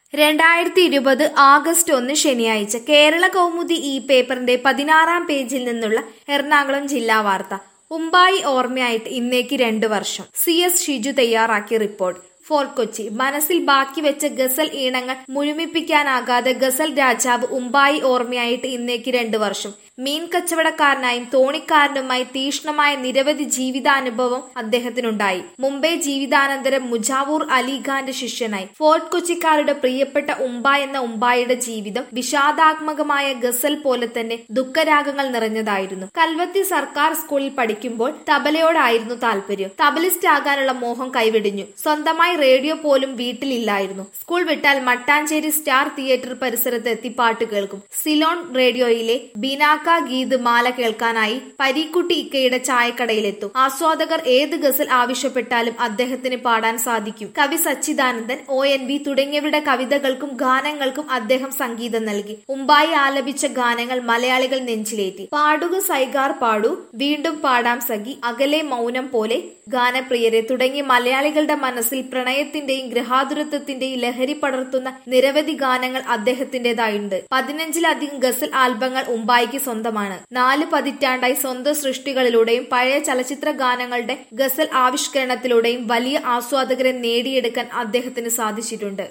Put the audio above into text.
രണ്ടായിരത്തി ഇരുപത് ആഗസ്റ്റ് ഒന്ന് ശനിയാഴ്ച കേരള കൗമുദി ഈ പേപ്പറിന്റെ പതിനാറാം പേജിൽ നിന്നുള്ള എറണാകുളം ജില്ലാ വാർത്ത ഉമ്പായി ഓർമ്മയായിട്ട് ഇന്നേക്ക് രണ്ടു വർഷം സി എസ് ഷിജു തയ്യാറാക്കിയ റിപ്പോർട്ട് ഫോർട്ട് കൊച്ചി മനസ്സിൽ ബാക്കി വെച്ച ഗസൽ ഈണങ്ങൾ മുഴുമിപ്പിക്കാനാകാതെ ഗസൽ രാജാവ് ഉമ്പായി ഓർമ്മയായിട്ട് ഇന്നേക്ക് രണ്ടു വർഷം മീൻ കച്ചവടക്കാരനായും തോണിക്കാരനുമായി തീഷ്ണമായ നിരവധി ജീവിതാനുഭവം അദ്ദേഹത്തിനുണ്ടായി മുംബൈ ജീവിതാനന്തരം മുജാവൂർ അലിഖാന്റെ ശിഷ്യനായി ഫോർട്ട് കൊച്ചിക്കാരുടെ പ്രിയപ്പെട്ട ഉമ്പ എന്ന ഉമ്പായുടെ ജീവിതം വിഷാദാത്മകമായ ഗസൽ പോലെ തന്നെ ദുഃഖരാഗങ്ങൾ നിറഞ്ഞതായിരുന്നു കൽവത്തി സർക്കാർ സ്കൂളിൽ പഠിക്കുമ്പോൾ തബലയോടായിരുന്നു താല്പര്യം തബലിസ്റ്റ് ആകാനുള്ള മോഹം കൈവിടിഞ്ഞു സ്വന്തമായി റേഡിയോ പോലും വീട്ടിലില്ലായിരുന്നു സ്കൂൾ വിട്ടാൽ മട്ടാഞ്ചേരി സ്റ്റാർ തിയേറ്റർ പരിസരത്ത് എത്തി പാട്ട് കേൾക്കും സിലോൺ റേഡിയോയിലെ ബിനാക്ക ഗീത് മാല കേൾക്കാനായി പരീക്കുട്ടി ഇക്കയുടെ ചായക്കടയിലെത്തും ആസ്വാദകർ ഏത് ഗസൽ ആവശ്യപ്പെട്ടാലും അദ്ദേഹത്തിന് പാടാൻ സാധിക്കും കവി സച്ചിദാനന്ദൻ ഒ എൻ വി തുടങ്ങിയവരുടെ കവിതകൾക്കും ഗാനങ്ങൾക്കും അദ്ദേഹം സംഗീതം നൽകി ഉമ്പായി ആലപിച്ച ഗാനങ്ങൾ മലയാളികൾ നെഞ്ചിലേറ്റി പാടുക സൈഗാർ പാടു വീണ്ടും പാടാം സഖി അകലെ മൗനം പോലെ ഗാനപ്രിയരെ തുടങ്ങി മലയാളികളുടെ മനസ്സിൽ പ്രണയത്തിന്റെയും ഗൃഹാതുരത്വത്തിന്റെയും ലഹരി പടർത്തുന്ന നിരവധി ഗാനങ്ങൾ അദ്ദേഹത്തിന്റേതായുണ്ട് പതിനഞ്ചിലധികം ഗസൽ ആൽബങ്ങൾ ഉമ്പായിക്ക് സ്വന്തമാണ് നാല് പതിറ്റാണ്ടായി സ്വന്തം സൃഷ്ടികളിലൂടെയും പഴയ ചലച്ചിത്ര ഗാനങ്ങളുടെ ഗസൽ ആവിഷ്കരണത്തിലൂടെയും വലിയ ആസ്വാദകരെ നേടിയെടുക്കാൻ അദ്ദേഹത്തിന് സാധിച്ചിട്ടുണ്ട്